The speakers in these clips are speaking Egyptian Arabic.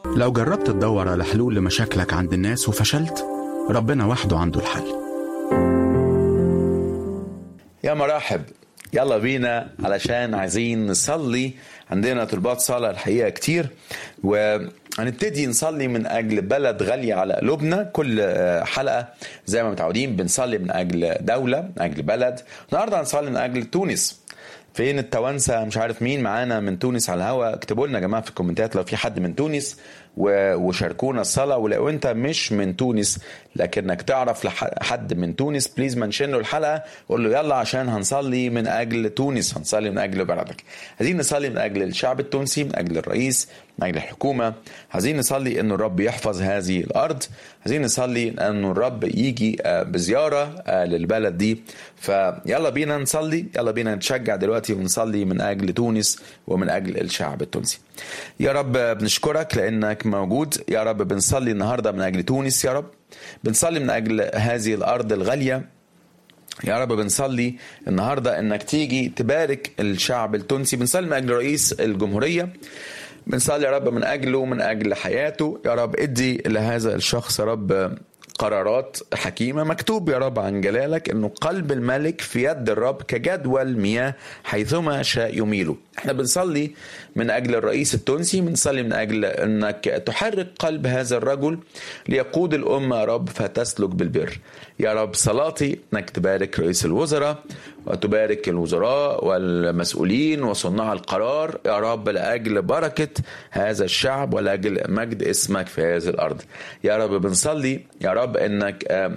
لو جربت تدور على حلول لمشاكلك عند الناس وفشلت ربنا وحده عنده الحل يا مرحب يلا بينا علشان عايزين نصلي عندنا طلبات صلاة الحقيقة كتير وهنبتدي نصلي من أجل بلد غالية على قلوبنا كل حلقة زي ما متعودين بنصلي من أجل دولة من أجل بلد النهاردة هنصلي من أجل تونس فين التوانسه مش عارف مين معانا من تونس على الهوا اكتبوا لنا يا جماعه في الكومنتات لو في حد من تونس وشاركونا الصلاه ولو انت مش من تونس لكنك تعرف حد من تونس بليز منشن له الحلقه قول له يلا عشان هنصلي من اجل تونس هنصلي من اجل بلدك عايزين نصلي من اجل الشعب التونسي من اجل الرئيس من اجل الحكومه عايزين نصلي انه الرب يحفظ هذه الارض عايزين نصلي انه الرب يجي بزياره للبلد دي فيلا بينا نصلي يلا بينا نتشجع دلوقتي ونصلي من اجل تونس ومن اجل الشعب التونسي يا رب بنشكرك لانك موجود يا رب بنصلي النهارده من اجل تونس يا رب بنصلي من اجل هذه الارض الغاليه يا رب بنصلي النهارده انك تيجي تبارك الشعب التونسي بنصلي من اجل رئيس الجمهوريه بنصلي يا رب من اجله من اجل حياته يا رب ادي لهذا الشخص يا رب قرارات حكيمة مكتوب يا رب عن جلالك انه قلب الملك في يد الرب كجدول مياه حيثما شاء يميله احنا بنصلي من اجل الرئيس التونسي بنصلي من اجل انك تحرك قلب هذا الرجل ليقود الامة يا رب فتسلك بالبر يا رب صلاتي انك تبارك رئيس الوزراء وتبارك الوزراء والمسؤولين وصناع القرار يا رب لاجل بركة هذا الشعب ولاجل مجد اسمك في هذه الارض يا رب بنصلي يا رب انك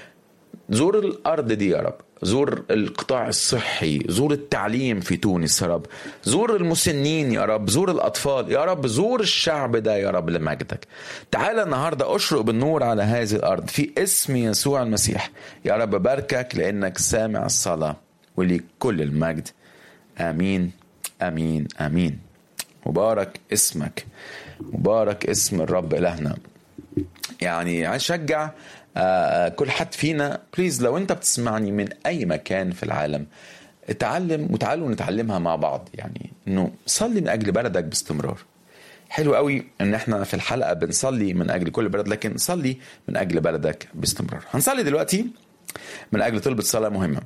زور الارض دي يا رب زور القطاع الصحي زور التعليم في تونس يا رب زور المسنين يا رب زور الأطفال يا رب زور الشعب ده يا رب لمجدك تعال النهاردة أشرق بالنور على هذه الأرض في اسم يسوع المسيح يا رب باركك لأنك سامع الصلاة وليك كل المجد آمين آمين آمين مبارك اسمك مبارك اسم الرب إلهنا يعني عايز اشجع آه كل حد فينا بليز لو انت بتسمعني من اي مكان في العالم اتعلم وتعالوا نتعلمها مع بعض يعني انه صلي من اجل بلدك باستمرار حلو قوي ان احنا في الحلقه بنصلي من اجل كل بلد لكن صلي من اجل بلدك باستمرار هنصلي دلوقتي من اجل طلبة صلاة مهمة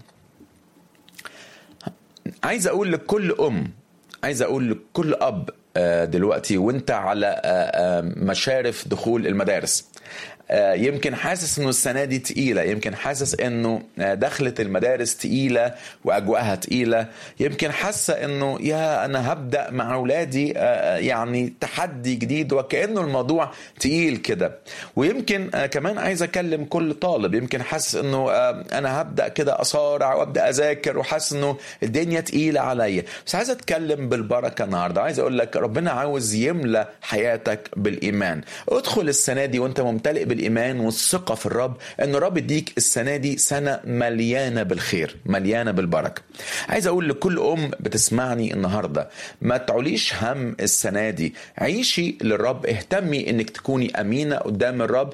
عايز اقول لكل ام عايز اقول لكل اب دلوقتي وانت على مشارف دخول المدارس يمكن حاسس انه السنه دي تقيله يمكن حاسس انه دخلت المدارس تقيله واجواءها تقيله يمكن حاسه انه يا انا هبدا مع اولادي يعني تحدي جديد وكانه الموضوع تقيل كده ويمكن كمان عايز اكلم كل طالب يمكن حاسس انه انا هبدا كده اصارع وابدا اذاكر وحاسس انه الدنيا تقيله عليا بس عايز اتكلم بالبركه النهارده عايز اقول لك ربنا عاوز يملى حياتك بالايمان ادخل السنه دي وانت ممتلئ بالايمان والثقه في الرب ان الرب يديك السنه دي سنه مليانه بالخير مليانه بالبركه عايز اقول لكل ام بتسمعني النهارده ما تعوليش هم السنه دي عيشي للرب اهتمي انك تكوني امينه قدام الرب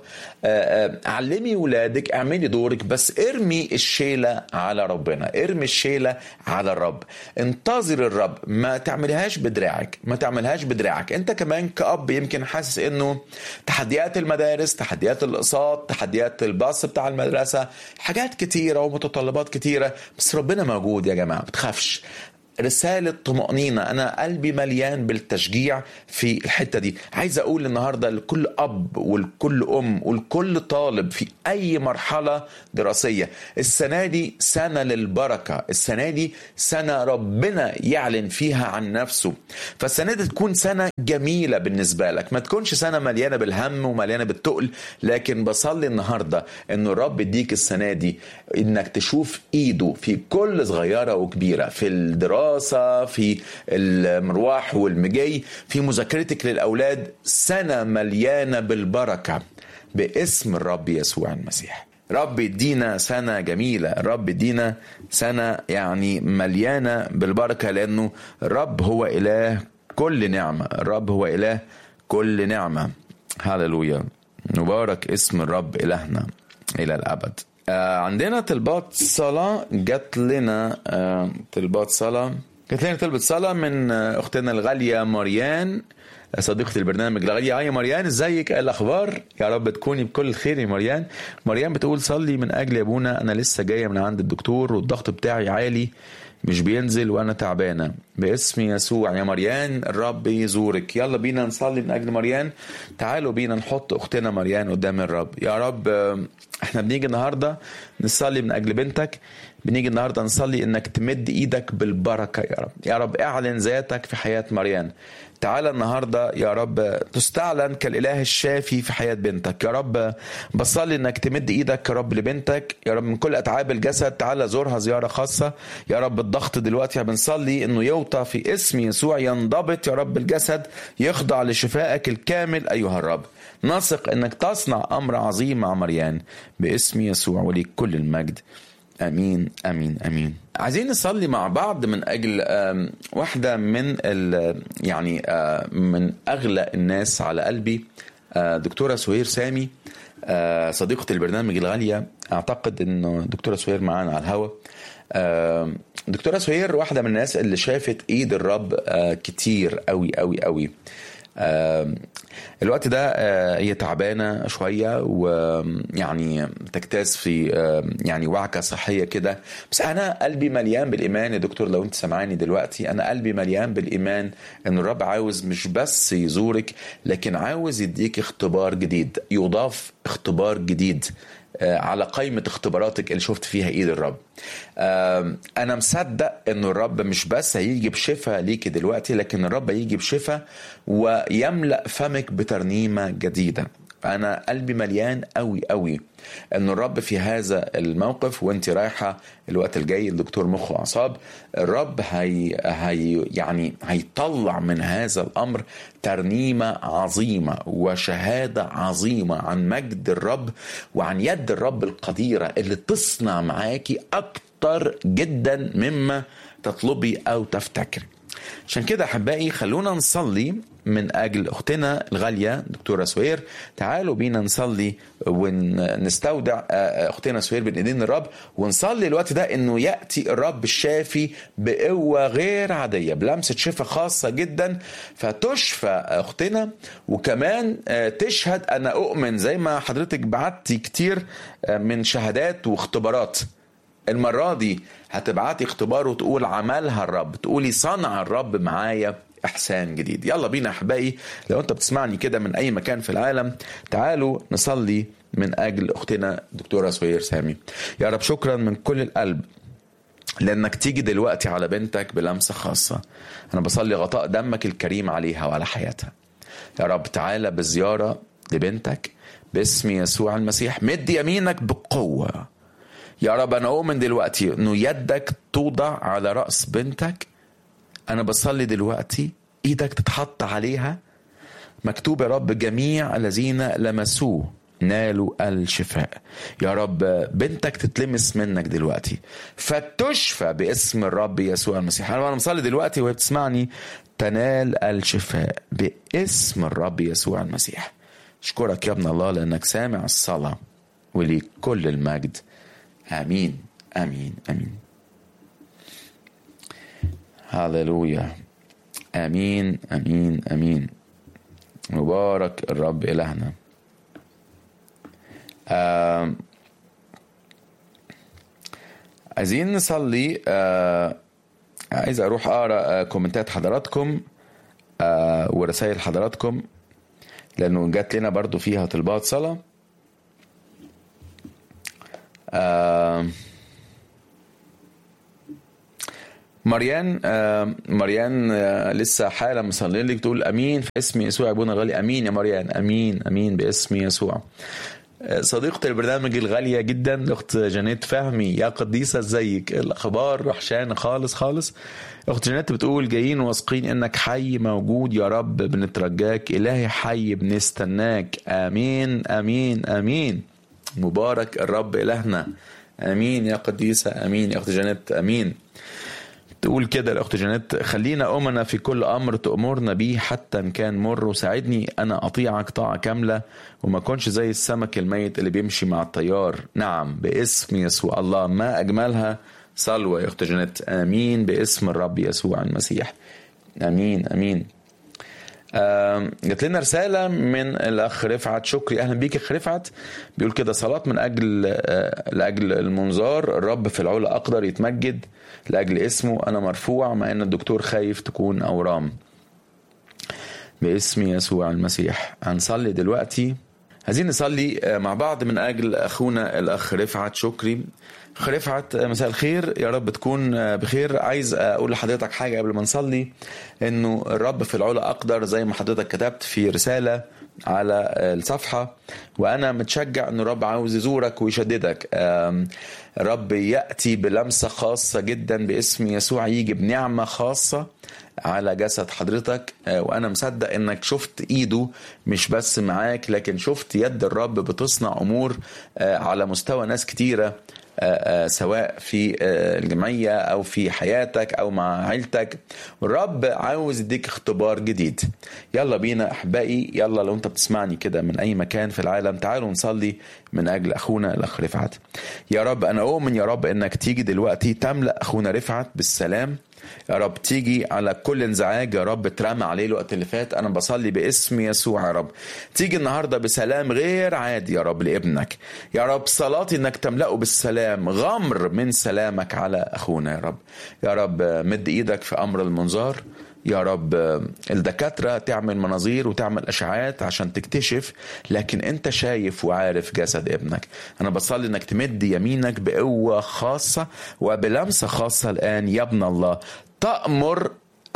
علمي ولادك اعملي دورك بس ارمي الشيله على ربنا ارمي الشيله على الرب انتظر الرب ما تعملهاش بدراعك ما تعملهاش بدراعك انت كمان كأب يمكن حاسس انه تحديات المدارس تحديات الاقساط تحديات الباص بتاع المدرسه حاجات كتيره ومتطلبات كتيره بس ربنا موجود يا جماعه ما تخافش رسالة طمأنينة أنا قلبي مليان بالتشجيع في الحتة دي عايز أقول النهاردة لكل أب ولكل أم ولكل طالب في أي مرحلة دراسية السنة دي سنة للبركة السنة دي سنة ربنا يعلن فيها عن نفسه فالسنة دي تكون سنة جميلة بالنسبة لك ما تكونش سنة مليانة بالهم ومليانة بالتقل لكن بصلي النهاردة أنه الرب يديك السنة دي أنك تشوف إيده في كل صغيرة وكبيرة في الدراسة الدراسة في المرواح والمجي في مذاكرتك للأولاد سنة مليانة بالبركة باسم الرب يسوع المسيح رب يدينا سنة جميلة رب يدينا سنة يعني مليانة بالبركة لأنه الرب هو إله كل نعمة الرب هو إله كل نعمة هللويا مبارك اسم الرب إلهنا إلى الأبد آه عندنا طلبات صلاة جات لنا آه طلبات صلاة جات لنا طلبة صلاة من آه أختنا الغالية مريان صديقة البرنامج الغالية يا مريان ازيك إيه الاخبار يا رب تكوني بكل خير يا مريان مريان بتقول صلي من اجل يا ابونا انا لسه جاية من عند الدكتور والضغط بتاعي عالي مش بينزل وانا تعبانه باسم يسوع يا مريان الرب يزورك يلا بينا نصلي من اجل مريان تعالوا بينا نحط اختنا مريان قدام الرب يا رب احنا بنيجي النهارده نصلي من اجل بنتك بنيجي النهارده نصلي انك تمد ايدك بالبركه يا رب يا رب اعلن ذاتك في حياه مريان تعالى النهارده يا رب تستعلن كالاله الشافي في حياه بنتك يا رب بصلي انك تمد ايدك يا رب لبنتك يا رب من كل اتعاب الجسد تعالى زورها زياره خاصه يا رب الضغط دلوقتي بنصلي انه يوطى في اسم يسوع ينضبط يا رب الجسد يخضع لشفائك الكامل ايها الرب نثق انك تصنع امر عظيم مع مريان باسم يسوع وليك كل المجد امين امين امين عايزين نصلي مع بعض من اجل واحده من يعني من اغلى الناس على قلبي دكتوره سهير سامي صديقه البرنامج الغاليه اعتقد انه دكتوره سهير معانا على الهواء دكتوره سهير واحده من الناس اللي شافت ايد الرب كتير قوي قوي قوي الوقت ده هي تعبانه شويه ويعني تجتاز في يعني وعكه صحيه كده بس انا قلبي مليان بالايمان يا دكتور لو انت سمعاني دلوقتي انا قلبي مليان بالايمان ان الرب عاوز مش بس يزورك لكن عاوز يديك اختبار جديد يضاف اختبار جديد على قائمة اختباراتك اللي شفت فيها ايد الرب انا مصدق ان الرب مش بس هيجي بشفاء ليكي دلوقتي لكن الرب هيجي بشفاء ويملأ فمك بترنيمة جديدة انا قلبي مليان قوي قوي ان الرب في هذا الموقف وانت رايحه الوقت الجاي الدكتور مخ واعصاب الرب هي, هي يعني هيطلع من هذا الامر ترنيمه عظيمه وشهاده عظيمه عن مجد الرب وعن يد الرب القديره اللي تصنع معاكي اكتر جدا مما تطلبي او تفتكري عشان كده احبائي خلونا نصلي من اجل اختنا الغاليه دكتوره سوير تعالوا بينا نصلي ونستودع اختنا سوير بين ايدين الرب ونصلي الوقت ده انه ياتي الرب الشافي بقوه غير عاديه بلمسه شفاء خاصه جدا فتشفى اختنا وكمان تشهد انا اؤمن زي ما حضرتك بعتي كتير من شهادات واختبارات المرة دي هتبعتي اختبار وتقول عملها الرب تقولي صنع الرب معايا احسان جديد يلا بينا احبائي لو انت بتسمعني كده من اي مكان في العالم تعالوا نصلي من اجل اختنا دكتوره سهير سامي يا رب شكرا من كل القلب لانك تيجي دلوقتي على بنتك بلمسه خاصه انا بصلي غطاء دمك الكريم عليها وعلى حياتها يا رب تعالى بزياره لبنتك باسم يسوع المسيح مد يمينك بقوه يا رب انا اؤمن دلوقتي انه يدك توضع على راس بنتك انا بصلي دلوقتي ايدك تتحط عليها مكتوب يا رب جميع الذين لمسوه نالوا الشفاء يا رب بنتك تتلمس منك دلوقتي فتشفى باسم الرب يسوع المسيح انا مصلي دلوقتي وهي بتسمعني تنال الشفاء باسم الرب يسوع المسيح اشكرك يا ابن الله لانك سامع الصلاه وليك كل المجد امين امين امين هللويا امين امين امين مبارك الرب الهنا آه عايزين نصلي آه عايز اروح اقرا آه كومنتات حضراتكم آه ورسائل حضراتكم لانه جات لنا برضو فيها طلبات صلاه آه مريان آه مريان آه لسه حالا مصلي لك تقول امين في اسم يسوع ابونا الغالي امين يا مريان امين امين باسم يسوع صديقة البرنامج الغالية جدا الأخت جانيت فهمي يا قديسة ازيك الأخبار وحشانة خالص خالص أخت جانيت بتقول جايين واثقين إنك حي موجود يا رب بنترجاك إلهي حي بنستناك آمين آمين آمين مبارك الرب إلهنا امين يا قديسه امين يا اخت جانيت امين تقول كده الاخت جانيت خلينا امنا في كل امر تامرنا بيه حتى ان كان مر وساعدني انا اطيعك طاعه كامله وما اكونش زي السمك الميت اللي بيمشي مع الطيار نعم باسم يسوع الله ما اجملها صلوه يا اخت جانيت امين باسم الرب يسوع المسيح امين امين آم، جات لنا رسالة من الأخ رفعت شكري أهلا بيك يا أخ رفعت بيقول كده صلاة من أجل آه، لأجل المنظار الرب في العلا أقدر يتمجد لأجل اسمه أنا مرفوع مع أن الدكتور خايف تكون أورام باسم يسوع المسيح هنصلي دلوقتي عايزين نصلي آه، مع بعض من اجل اخونا الاخ رفعت شكري اخ رفعت آه، مساء الخير يا رب تكون آه، بخير عايز اقول لحضرتك حاجه قبل ما نصلي انه الرب في العلا اقدر زي ما حضرتك كتبت في رساله على الصفحه وانا متشجع ان الرب عاوز يزورك ويشددك آم، الرب ياتي بلمسه خاصه جدا باسم يسوع يجي بنعمه خاصه على جسد حضرتك آه، وانا مصدق انك شفت ايده مش بس معاك لكن شفت يد الرب بتصنع امور آه، على مستوى ناس كتيره آه، آه، سواء في آه، الجمعيه او في حياتك او مع عيلتك والرب عاوز يديك اختبار جديد يلا بينا احبائي يلا لو انت بتسمعني كده من اي مكان في العالم تعالوا نصلي من اجل اخونا الاخ رفعت يا رب انا اؤمن يا رب انك تيجي دلوقتي تملا اخونا رفعت بالسلام يا رب تيجي على كل انزعاج يا رب اترمى عليه الوقت اللي فات انا بصلي باسم يسوع يا رب تيجي النهارده بسلام غير عادي يا رب لابنك يا رب صلاتي انك تملأه بالسلام غمر من سلامك على اخونا يا رب يا رب مد ايدك في امر المنظار يا رب الدكاترة تعمل مناظير وتعمل أشعاعات عشان تكتشف لكن أنت شايف وعارف جسد ابنك أنا بصلي أنك تمد يمينك بقوة خاصة وبلمسة خاصة الآن يا ابن الله تأمر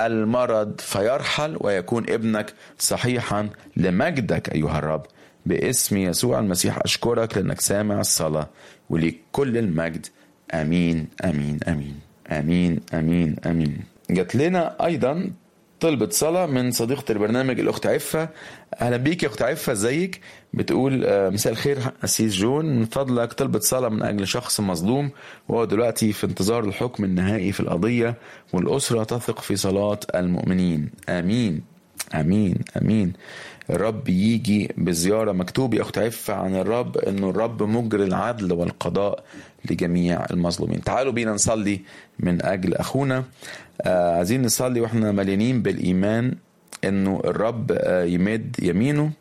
المرض فيرحل ويكون ابنك صحيحا لمجدك أيها الرب باسم يسوع المسيح أشكرك لأنك سامع الصلاة وليك كل المجد آمين آمين آمين آمين آمين آمين جات لنا أيضا طلبة صلاة من صديقة البرنامج الأخت عفة أهلا بيك يا أخت عفة ازيك بتقول آه، مساء الخير أسيس جون من فضلك طلبة صلاة من أجل شخص مظلوم وهو دلوقتي في انتظار الحكم النهائي في القضية والأسرة تثق في صلاة المؤمنين آمين امين امين الرب يجي بزياره مكتوب يا اخت عفه عن الرب انه الرب مجري العدل والقضاء لجميع المظلومين تعالوا بينا نصلي من اجل اخونا آه عايزين نصلي واحنا مليانين بالايمان انه الرب آه يمد يمينه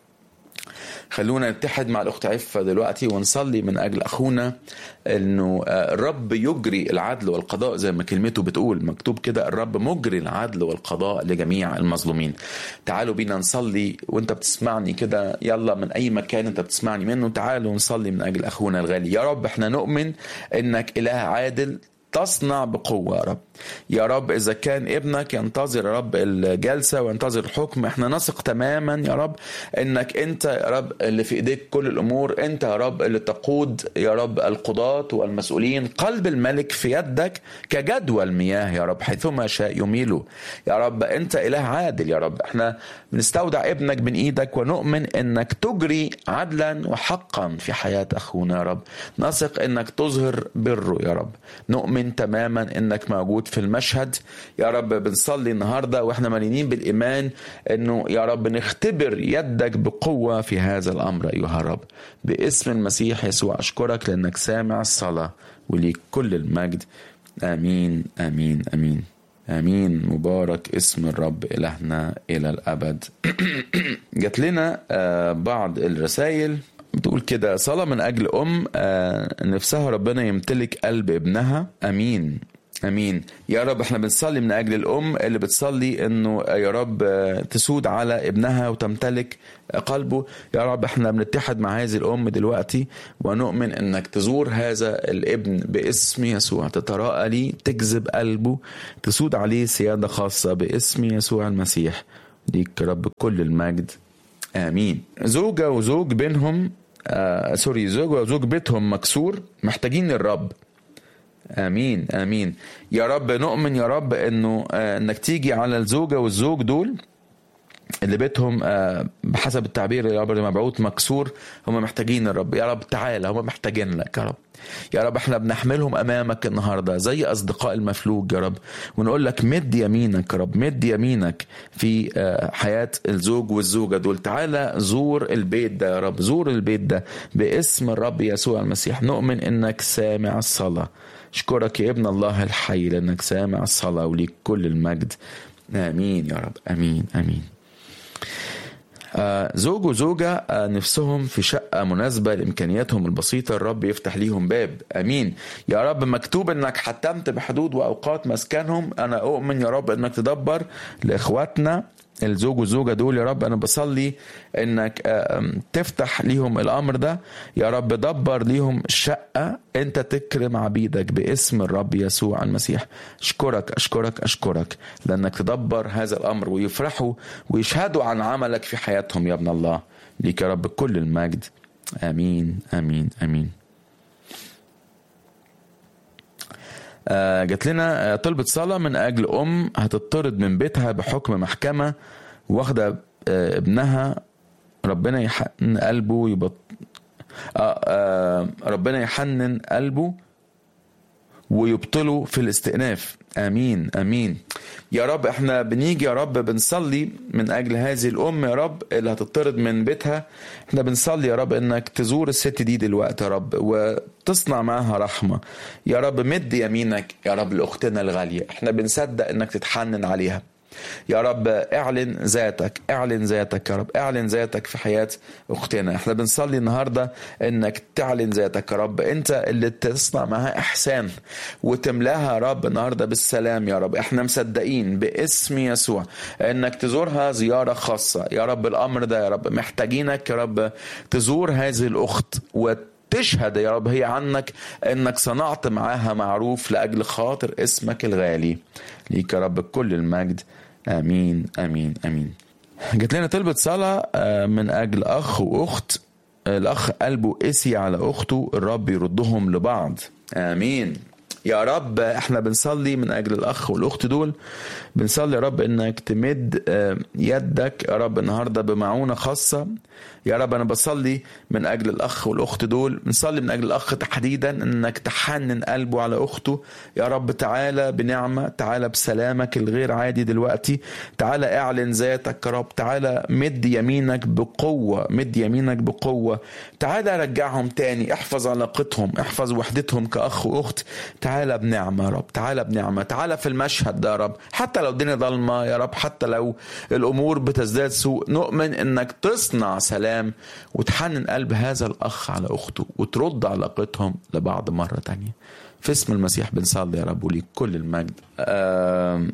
خلونا نتحد مع الاخت عفه دلوقتي ونصلي من اجل اخونا انه آه، الرب يجري العدل والقضاء زي ما كلمته بتقول مكتوب كده الرب مجري العدل والقضاء لجميع المظلومين تعالوا بينا نصلي وانت بتسمعني كده يلا من اي مكان انت بتسمعني منه تعالوا نصلي من اجل اخونا الغالي يا رب احنا نؤمن انك اله عادل تصنع بقوة يا رب يا رب إذا كان ابنك ينتظر يا رب الجلسة وينتظر الحكم احنا نثق تماما يا رب انك انت يا رب اللي في ايديك كل الامور انت يا رب اللي تقود يا رب القضاة والمسؤولين قلب الملك في يدك كجدوى المياه يا رب حيثما شاء يميله يا رب انت اله عادل يا رب احنا بنستودع ابنك من ايدك ونؤمن انك تجري عدلا وحقا في حياة اخونا يا رب نثق انك تظهر بره يا رب نؤمن تماما انك موجود في المشهد يا رب بنصلي النهارده واحنا مليانين بالايمان انه يا رب نختبر يدك بقوه في هذا الامر ايها الرب باسم المسيح يسوع اشكرك لانك سامع الصلاه وليك كل المجد امين امين امين امين مبارك اسم الرب الهنا الى الابد جات لنا آه، بعض الرسائل بتقول كده صلاة من أجل أم آه، نفسها ربنا يمتلك قلب ابنها أمين امين يا رب احنا بنصلي من اجل الام اللي بتصلي انه يا رب آه، تسود على ابنها وتمتلك قلبه يا رب احنا بنتحد مع هذه الام دلوقتي ونؤمن انك تزور هذا الابن باسم يسوع تتراءى لي تجذب قلبه تسود عليه سياده خاصه باسم يسوع المسيح ليك يا رب كل المجد امين زوجه وزوج بينهم آه سوري زوجه وزوج بيتهم مكسور محتاجين الرب امين امين يا رب نؤمن يا رب انه آه انك تيجي على الزوجه والزوج دول اللي بيتهم آه، بحسب التعبير يا رب مبعوث مكسور هم محتاجين الرب يا رب تعالى هم محتاجين لك يا رب يا رب احنا بنحملهم امامك النهارده زي اصدقاء المفلوج يا رب ونقول لك مد يمينك يا رب مد يمينك في آه، حياه الزوج والزوجه دول تعالى زور البيت ده يا رب زور البيت ده باسم الرب يسوع المسيح نؤمن انك سامع الصلاه اشكرك يا ابن الله الحي لانك سامع الصلاه وليك كل المجد امين يا رب امين امين آه، زوج وزوجة آه، نفسهم في شقة مناسبة لإمكانياتهم البسيطة الرب يفتح ليهم باب أمين يا رب مكتوب إنك حتمت بحدود وأوقات مسكنهم أنا أؤمن يا رب إنك تدبر لإخواتنا الزوج والزوجة دول يا رب أنا بصلي إنك آم، تفتح ليهم الأمر ده يا رب دبر ليهم شقة أنت تكرم عبيدك باسم الرب يسوع المسيح أشكرك أشكرك أشكرك لأنك تدبر هذا الأمر ويفرحوا ويشهدوا عن عملك في حياتهم يا ابن الله ليك يا رب كل المجد آمين آمين آمين آه، جات لنا آه، طلبة صلاة من أجل أم هتطرد من بيتها بحكم محكمة واخدة آه، ابنها ربنا يحنن قلبه يبط... آه آه ربنا يحنن قلبه ويبطلوا في الاستئناف امين امين يا رب احنا بنيجي يا رب بنصلي من اجل هذه الام يا رب اللي هتطرد من بيتها احنا بنصلي يا رب انك تزور الست دي دلوقتي يا رب وتصنع معاها رحمه يا رب مد يمينك يا رب لاختنا الغاليه احنا بنصدق انك تتحنن عليها يا رب اعلن ذاتك اعلن ذاتك يا رب اعلن ذاتك في حياة اختنا احنا بنصلي النهاردة انك تعلن ذاتك يا رب انت اللي تصنع معاها احسان وتملاها يا رب النهاردة بالسلام يا رب احنا مصدقين باسم يسوع انك تزورها زيارة خاصة يا رب الامر ده يا رب محتاجينك يا رب تزور هذه الاخت وت تشهد يا رب هي عنك انك صنعت معاها معروف لاجل خاطر اسمك الغالي ليك يا رب كل المجد امين امين امين جات لنا طلبة صلاة آه، من اجل اخ واخت الاخ قلبه قسي على اخته الرب يردهم لبعض امين يا رب احنا بنصلي من اجل الاخ والاخت دول بنصلي يا رب انك تمد آه، يدك يا رب النهارده بمعونه خاصه يا رب انا بصلي من اجل الاخ والاخت دول بنصلي من اجل الاخ تحديدا انك تحنن قلبه على اخته يا رب تعالى بنعمه تعالى بسلامك الغير عادي دلوقتي تعالى اعلن ذاتك يا رب تعالى مد يمينك بقوه مد يمينك بقوه تعالى رجعهم تاني احفظ علاقتهم احفظ وحدتهم كاخ واخت تعالى بنعمه يا رب تعالى بنعمه تعالى في المشهد ده يا رب حتى لو الدنيا ضلمه يا رب حتى لو الامور بتزداد سوء نؤمن انك تصنع سلام وتحنن قلب هذا الاخ على اخته وترد علاقتهم لبعض مره تانية في اسم المسيح بنصلي يا رب وليك كل المجد آم،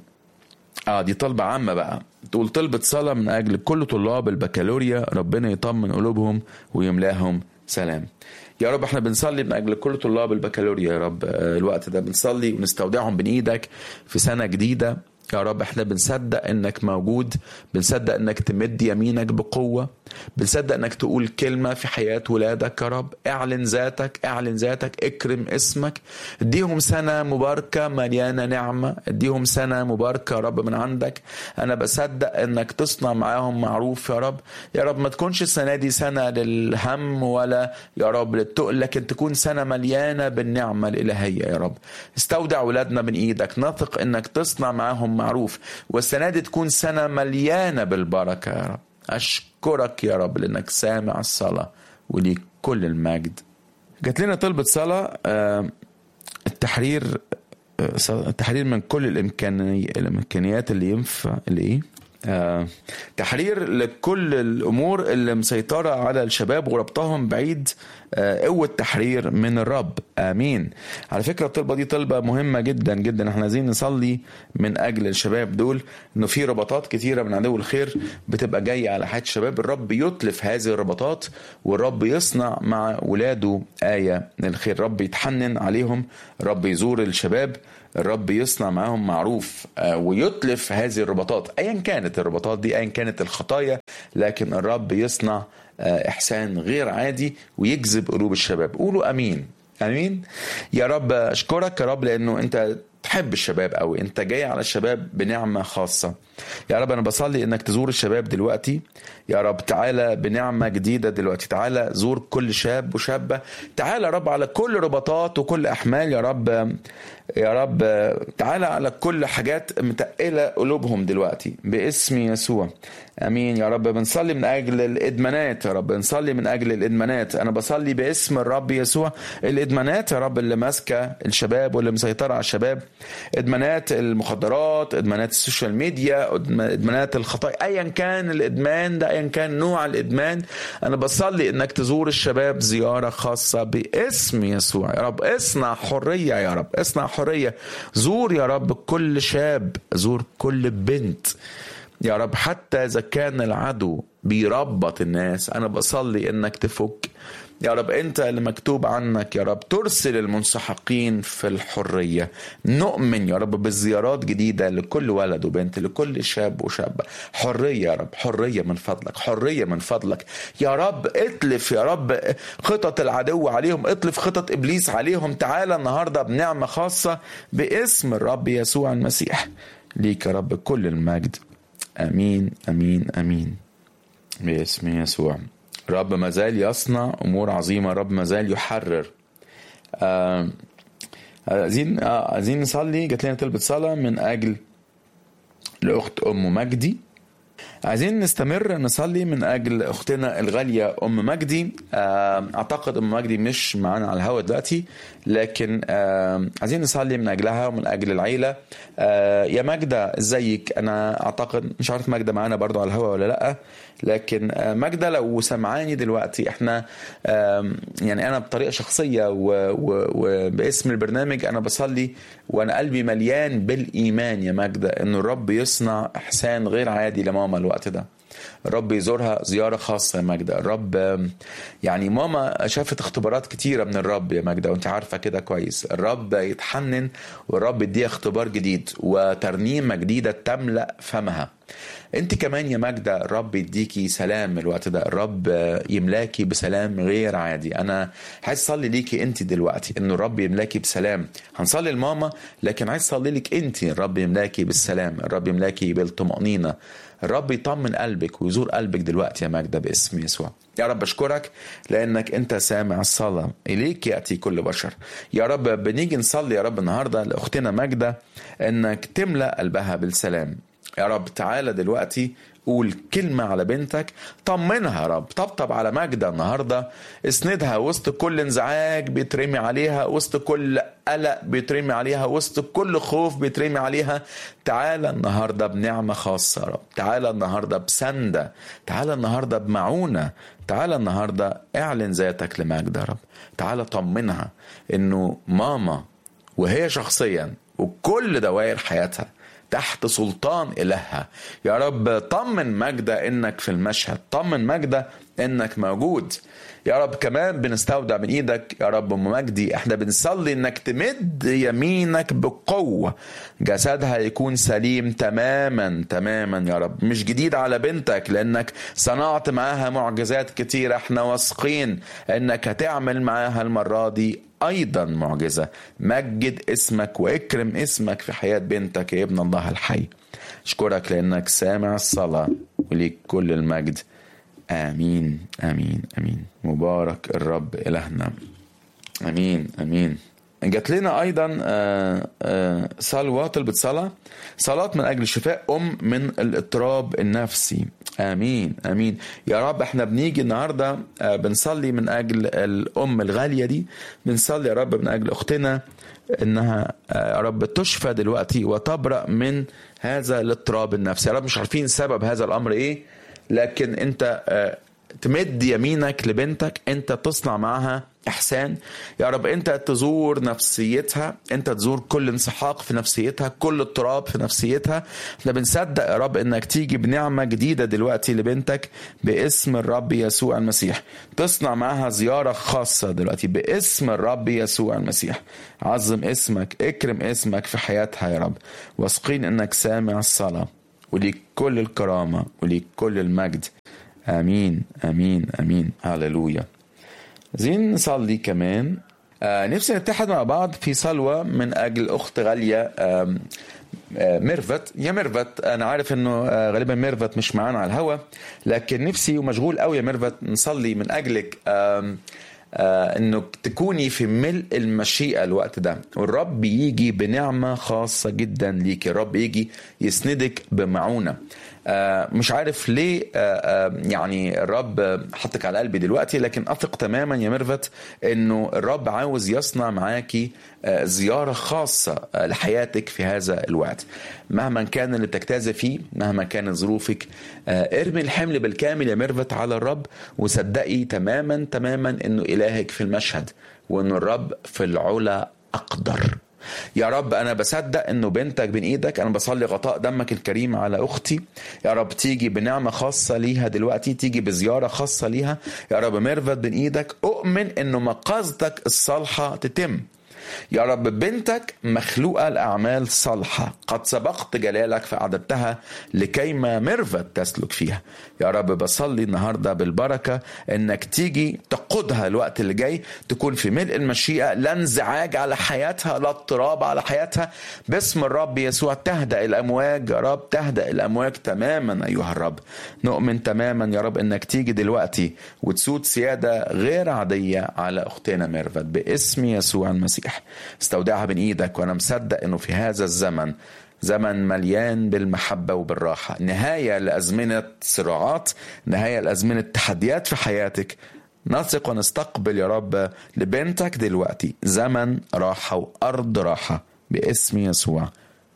اه دي طلبة عامة بقى تقول طلبة صلاة من أجل كل طلاب البكالوريا ربنا يطمن قلوبهم ويملاهم سلام يا رب احنا بنصلي من اجل كل طلاب البكالوريا يا رب آه، الوقت ده بنصلي ونستودعهم بين ايدك في سنة جديدة يا رب احنا بنصدق انك موجود بنصدق انك تمد يمينك بقوة بنصدق انك تقول كلمة في حياة ولادك يا رب اعلن ذاتك اعلن ذاتك اكرم اسمك اديهم سنة مباركة مليانة نعمة اديهم سنة مباركة يا رب من عندك انا بصدق انك تصنع معاهم معروف يا رب يا رب ما تكونش السنة دي سنة للهم ولا يا رب للتقل لكن تكون سنة مليانة بالنعمة الإلهية يا رب استودع ولادنا من ايدك نثق انك تصنع معاهم معروف والسنة دي تكون سنة مليانة بالبركة يا رب أشكرك يا رب لأنك سامع الصلاة وليك كل المجد جات لنا طلبة صلاة آه، التحرير آه، التحرير من كل الإمكاني... الإمكانيات اللي ينفع اللي إيه آه، تحرير لكل الامور اللي مسيطره على الشباب وربطهم بعيد آه، قوه تحرير من الرب امين على فكره الطلبه دي طلبه مهمه جدا جدا احنا عايزين نصلي من اجل الشباب دول انه في ربطات كتيره من عدو الخير بتبقى جايه على حياه الشباب الرب يتلف هذه الربطات والرب يصنع مع ولاده ايه الخير رب يتحنن عليهم رب يزور الشباب الرب يصنع معاهم معروف آه، ويتلف هذه الرباطات ايا كانت الرباطات دي ايا كانت الخطايا لكن الرب يصنع آه، احسان غير عادي ويجذب قلوب الشباب قولوا امين امين يا رب اشكرك يا رب لانه انت تحب الشباب قوي انت جاي على الشباب بنعمه خاصه يا رب انا بصلي انك تزور الشباب دلوقتي يا رب تعالى بنعمه جديده دلوقتي تعالى زور كل شاب وشابه تعالى يا رب على كل رباطات وكل احمال يا رب يا رب تعالى على كل حاجات متقله قلوبهم دلوقتي باسم يسوع امين يا رب بنصلي من اجل الادمانات يا رب بنصلي من اجل الادمانات انا بصلي باسم الرب يسوع الادمانات يا رب اللي ماسكه الشباب واللي مسيطره على الشباب ادمانات المخدرات ادمانات السوشيال ميديا ادمانات الخطايا ايا كان الادمان ده ايا كان نوع الادمان انا بصلي انك تزور الشباب زياره خاصه باسم يسوع يا رب اصنع حريه يا رب اصنع حريه زور يا رب كل شاب زور كل بنت يا رب حتى اذا كان العدو بيربط الناس انا بصلي انك تفك يا رب انت اللي مكتوب عنك يا رب ترسل المنسحقين في الحريه نؤمن يا رب بالزيارات جديده لكل ولد وبنت لكل شاب وشابه حريه يا رب حريه من فضلك حريه من فضلك يا رب اتلف يا رب خطط العدو عليهم اتلف خطط ابليس عليهم تعالى النهارده بنعمه خاصه باسم الرب يسوع المسيح ليك يا رب كل المجد امين امين امين باسم يسوع رب ما زال يصنع امور عظيمه رب ما زال يحرر آه عايزين آه عايزين نصلي جات لنا طلبة صلاة من أجل الأخت أم مجدي عايزين نستمر نصلي من أجل أختنا الغالية أم مجدي آه أعتقد أم مجدي مش معانا على الهوا دلوقتي لكن آه عايزين نصلي من أجلها ومن أجل العيلة آه يا ماجدة ازيك أنا أعتقد مش عارف ماجدة معانا برضو على الهوا ولا لأ لكن ماجدة لو سمعاني دلوقتي احنا يعني انا بطريقه شخصيه وباسم البرنامج انا بصلي وانا قلبي مليان بالايمان يا ماجدة ان الرب يصنع احسان غير عادي لماما الوقت ده الرب يزورها زيارة خاصة يا ماجدة الرب يعني ماما شافت اختبارات كتيرة من الرب يا ماجدة وانت عارفة كده كويس الرب يتحنن والرب يديها اختبار جديد وترنيمة جديدة تملأ فمها انت كمان يا ماجدة الرب يديكي سلام الوقت ده الرب يملاكي بسلام غير عادي انا عايز اصلي ليكي انت دلوقتي انه الرب يملاكي بسلام هنصلي لماما لكن عايز اصلي لك انت الرب يملاكي بالسلام الرب يملاكي بالطمأنينة الرب يطمن قلبك ويزور قلبك دلوقتي يا ماجدة باسم يسوع يا رب اشكرك لانك انت سامع الصلاه اليك ياتي كل بشر يا رب بنيجي نصلي يا رب النهارده لاختنا ماجده انك تملا قلبها بالسلام يا رب تعالى دلوقتي قول كلمة على بنتك طمنها يا رب طبطب على ماجدة النهاردة اسندها وسط كل انزعاج بيترمي عليها وسط كل قلق بيترمي عليها وسط كل خوف بيترمي عليها تعالى النهاردة بنعمة خاصة يا رب تعالى النهاردة بسندة تعالى النهاردة بمعونة تعالى النهاردة اعلن ذاتك لماجدة يا رب تعالى طمنها انه ماما وهي شخصيا وكل دوائر حياتها تحت سلطان إلهها يا رب طمن مجدة إنك في المشهد طمن مجدة إنك موجود يا رب كمان بنستودع من ايدك يا رب ام مجدي احنا بنصلي انك تمد يمينك بقوه جسدها يكون سليم تماما تماما يا رب مش جديد على بنتك لانك صنعت معاها معجزات كتيره احنا واثقين انك هتعمل معاها المره دي ايضا معجزه مجد اسمك واكرم اسمك في حياه بنتك يا ابن الله الحي اشكرك لانك سامع الصلاه وليك كل المجد امين امين امين مبارك الرب الهنا امين امين جات لنا ايضا صلوه طلبت صلاه صلاه من اجل شفاء ام من الاضطراب النفسي امين امين يا رب احنا بنيجي النهارده بنصلي من اجل الام الغاليه دي بنصلي يا رب من اجل اختنا انها يا رب تشفى دلوقتي وتبرأ من هذا الاضطراب النفسي يا رب مش عارفين سبب هذا الامر ايه لكن انت تمد يمينك لبنتك انت تصنع معها احسان يا رب انت تزور نفسيتها انت تزور كل انسحاق في نفسيتها كل اضطراب في نفسيتها احنا بنصدق يا رب انك تيجي بنعمه جديده دلوقتي لبنتك باسم الرب يسوع المسيح تصنع معها زياره خاصه دلوقتي باسم الرب يسوع المسيح عظم اسمك اكرم اسمك في حياتها يا رب واثقين انك سامع الصلاه وليك كل الكرامه وليك كل المجد امين امين امين هللويا عايزين نصلي كمان آه نفسي نتحد مع بعض في صلوة من أجل أخت غالية آه آه ميرفت يا ميرفت أنا عارف إنه آه غالبا ميرفت مش معانا على الهوا لكن نفسي ومشغول قوي يا ميرفت نصلي من أجلك آه آه انك تكوني في ملء المشيئه الوقت ده والرب يجي بنعمه خاصه جدا ليك الرب يجي يسندك بمعونه آه، مش عارف ليه آه، آه، يعني الرب حطك على قلبي دلوقتي لكن اثق تماما يا ميرفت انه الرب عاوز يصنع معاكي آه، زياره خاصه آه، لحياتك في هذا الوقت مهما كان اللي بتجتاز فيه مهما كانت ظروفك آه، ارمي الحمل بالكامل يا ميرفت على الرب وصدقي تماما تماما انه الهك في المشهد وانه الرب في العلا اقدر يا رب انا بصدق انه بنتك بين ايدك انا بصلي غطاء دمك الكريم على اختي يا رب تيجي بنعمه خاصه ليها دلوقتي تيجي بزياره خاصه ليها يا رب ميرفت بين ايدك اؤمن انه مقاصدك الصالحه تتم يا رب بنتك مخلوقة لأعمال صالحة قد سبقت جلالك فأعددتها لكيما ميرفت تسلك فيها يا رب بصلي النهاردة بالبركة إنك تيجي تقودها الوقت اللي جاي تكون في ملء المشيئة لا انزعاج على حياتها لا اضطراب على حياتها باسم الرب يسوع تهدأ الأمواج يا رب تهدأ الأمواج تماما أيها الرب نؤمن تماما يا رب إنك تيجي دلوقتي وتسود سيادة غير عادية على أختنا ميرفت باسم يسوع المسيح استودعها بين ايدك وانا مصدق انه في هذا الزمن زمن مليان بالمحبة وبالراحة نهاية لأزمنة صراعات نهاية لأزمنة تحديات في حياتك نثق ونستقبل يا رب لبنتك دلوقتي زمن راحة وأرض راحة باسم يسوع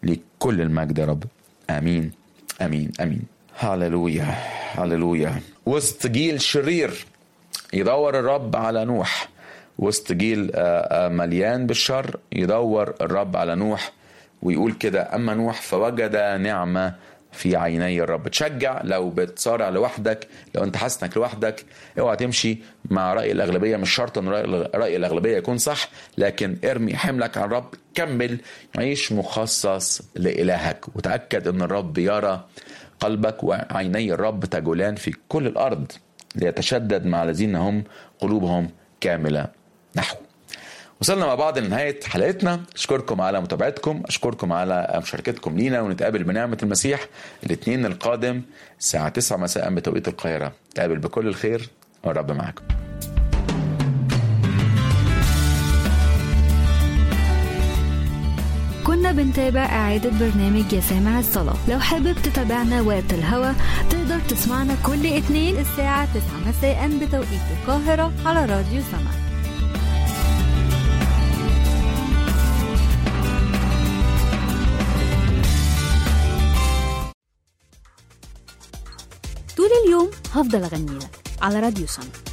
لكل المجد يا رب آمين آمين آمين هللويا هللويا وسط جيل شرير يدور الرب على نوح وسط جيل آه، آه، مليان بالشر يدور الرب على نوح ويقول كده اما نوح فوجد نعمه في عيني الرب تشجع لو بتصارع لوحدك لو انت حاسس انك لوحدك اوعى تمشي مع راي الاغلبيه مش شرط ان راي راي الاغلبيه يكون صح لكن ارمي حملك على الرب كمل عيش مخصص لالهك وتاكد ان الرب يرى قلبك وعيني الرب تجولان في كل الارض ليتشدد مع الذين هم قلوبهم كامله نحو وصلنا مع بعض لنهاية حلقتنا أشكركم على متابعتكم أشكركم على مشاركتكم لينا ونتقابل بنعمة المسيح الاثنين القادم الساعة 9 مساء بتوقيت القاهرة نتقابل بكل الخير والرب معكم كنا بنتابع إعادة برنامج يا سامع الصلاة لو حابب تتابعنا وقت الهوا تقدر تسمعنا كل اثنين الساعة 9 مساء بتوقيت القاهرة على راديو سمع طول اليوم هفضل أغني لك على راديو سمع